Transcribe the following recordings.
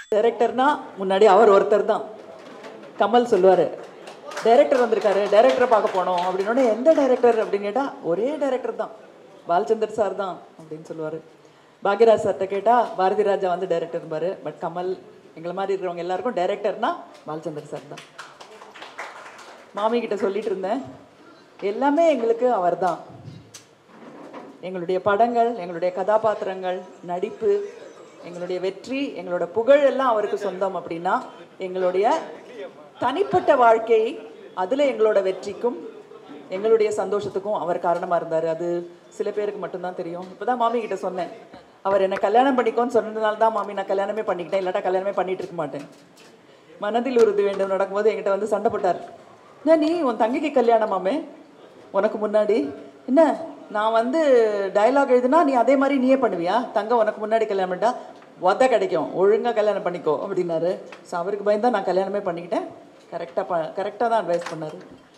டைரக்டர்னா முன்னாடி அவர் ஒருத்தர் தான் கமல் சொல்லுவார் டைரக்டர் வந்திருக்காரு டைரக்டரை பார்க்க போனோம் அப்படின்னோடனே எந்த டைரக்டர் அப்படின்னு கேட்டால் ஒரே டைரக்டர் தான் பாலச்சந்தர் சார் தான் அப்படின்னு சொல்லுவார் பாக்யராஜ் சார்கிட்ட கேட்டால் பாரதி ராஜா வந்து டைரக்டர் இருப்பார் பட் கமல் எங்களை மாதிரி இருக்கிறவங்க எல்லாருக்கும் டைரக்டர்னா பாலச்சந்தர் சார் தான் மாமி கிட்ட சொல்லிட்டு இருந்தேன் எல்லாமே எங்களுக்கு அவர்தான் எங்களுடைய படங்கள் எங்களுடைய கதாபாத்திரங்கள் நடிப்பு எங்களுடைய வெற்றி எங்களோட புகழ் எல்லாம் அவருக்கு சொந்தம் அப்படின்னா எங்களுடைய தனிப்பட்ட வாழ்க்கை அதில் எங்களோட வெற்றிக்கும் எங்களுடைய சந்தோஷத்துக்கும் அவர் காரணமாக இருந்தார் அது சில பேருக்கு மட்டும்தான் தெரியும் இப்போ தான் மாமி கிட்ட சொன்னேன் அவர் என்னை கல்யாணம் பண்ணிக்கோன்னு சொன்னதுனால தான் மாமி நான் கல்யாணமே பண்ணிக்கிட்டேன் இல்லாட்டா கல்யாணமே பண்ணிட்டு இருக்க மாட்டேன் மனதில் உறுதி வேண்டும் நடக்கும்போது என்கிட்ட வந்து சண்டை போட்டார் என்ன நீ உன் தங்கைக்கு கல்யாணமாமே உனக்கு முன்னாடி என்ன நான் வந்து டயலாக் எழுதுனா நீ அதே மாதிரி நீயே பண்ணுவியா தங்க உனக்கு முன்னாடி கல்யாணம் பண்ணிட்டா உத கிடைக்கும் ஒழுங்காக கல்யாணம் பண்ணிக்கோ அப்படின்னாரு ஸோ அவருக்கு பயந்தா நான் கல்யாணமே பண்ணிக்கிட்டேன் கரெக்டாக ப கரெக்டாக தான் அட்வைஸ் பண்ணார்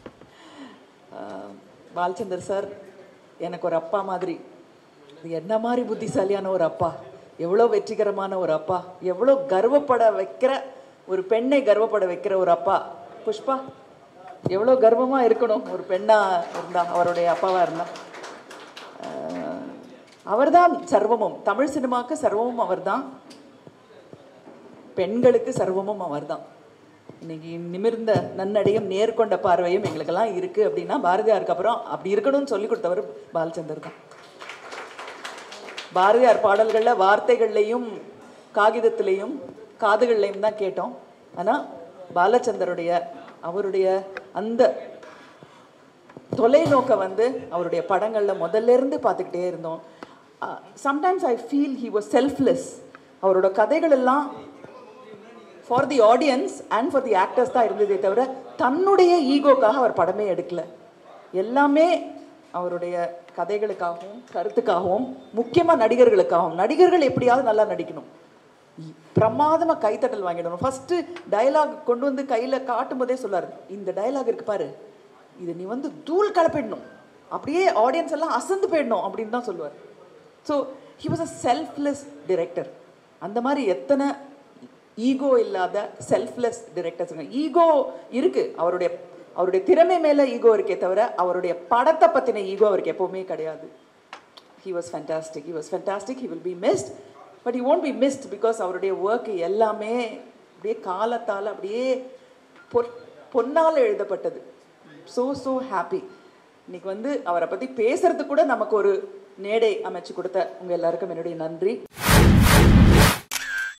பாலச்சந்தர் சார் எனக்கு ஒரு அப்பா மாதிரி இது என்ன மாதிரி புத்திசாலியான ஒரு அப்பா எவ்வளோ வெற்றிகரமான ஒரு அப்பா எவ்வளோ கர்வப்பட வைக்கிற ஒரு பெண்ணை கர்வப்பட வைக்கிற ஒரு அப்பா புஷ்பா எவ்வளோ கர்வமாக இருக்கணும் ஒரு பெண்ணாக இருந்தா அவருடைய அப்பாவாக இருந்தா அவர்தான் சர்வமும் தமிழ் சினிமாவுக்கு சர்வமும் அவர்தான் பெண்களுக்கு சர்வமும் அவர்தான் இன்னைக்கு நிமிர்ந்த நன்னடையும் நேர்கொண்ட பார்வையும் எங்களுக்கெல்லாம் இருக்கு அப்படின்னா பாரதியாருக்கு அப்புறம் அப்படி இருக்கணும்னு சொல்லி கொடுத்தவர் பாலச்சந்தர் தான் பாரதியார் பாடல்களில் வார்த்தைகள்லையும் காகிதத்திலையும் காதுகள்லையும் தான் கேட்டோம் ஆனால் பாலச்சந்தருடைய அவருடைய அந்த தொலைநோக்க வந்து அவருடைய படங்களில் முதல்ல இருந்து பார்த்துக்கிட்டே இருந்தோம் sometimes I feel he was selfless அவரோட கதைகள் எல்லாம் for the audience and for the actors தான் இருந்ததே தவிர தன்னுடைய ஈகோக்காக அவர் படமே எடுக்கல எல்லாமே அவருடைய கதைகளுக்காகவும் கருத்துக்காகவும் முக்கியமாக நடிகர்களுக்காகவும் நடிகர்கள் எப்படியாவது நல்லா நடிக்கணும் பிரமாதமாக கைத்தட்டல் வாங்கிடணும் ஃபஸ்ட்டு டயலாக் கொண்டு வந்து கையில் காட்டும் போதே சொல்லார் இந்த டயலாக் இருக்கு பாரு இது நீ வந்து தூள் கலப்பிடணும் அப்படியே ஆடியன்ஸ் எல்லாம் அசந்து போயிடணும் அப்படின்னு தான் சொல்லுவார் so he was a selfless director அந்த மாதிரி எத்தனை ஈகோ இல்லாத செல்ஃப்லெஸ் டிரெக்டர்ஸ் ஈகோ இருக்கு அவருடைய அவருடைய திறமை மேலே ஈகோ இருக்கே தவிர அவருடைய படத்தை பற்றின ஈகோ அவருக்கு எப்போவுமே கிடையாது he was fantastic he was fantastic he will be missed but he won't be missed because அவருடைய ஒர்க் எல்லாமே அப்படியே காலத்தால் அப்படியே பொற் பொன்னால் எழுதப்பட்டது ஸோ ஸோ ஹாப்பி இன்னைக்கு வந்து அவரை பற்றி பேசுறதுக்கு கூட நமக்கு ஒரு நேடை அமைச்சு கொடுத்த உங்கள் எல்லாருக்கும் என்னுடைய நன்றி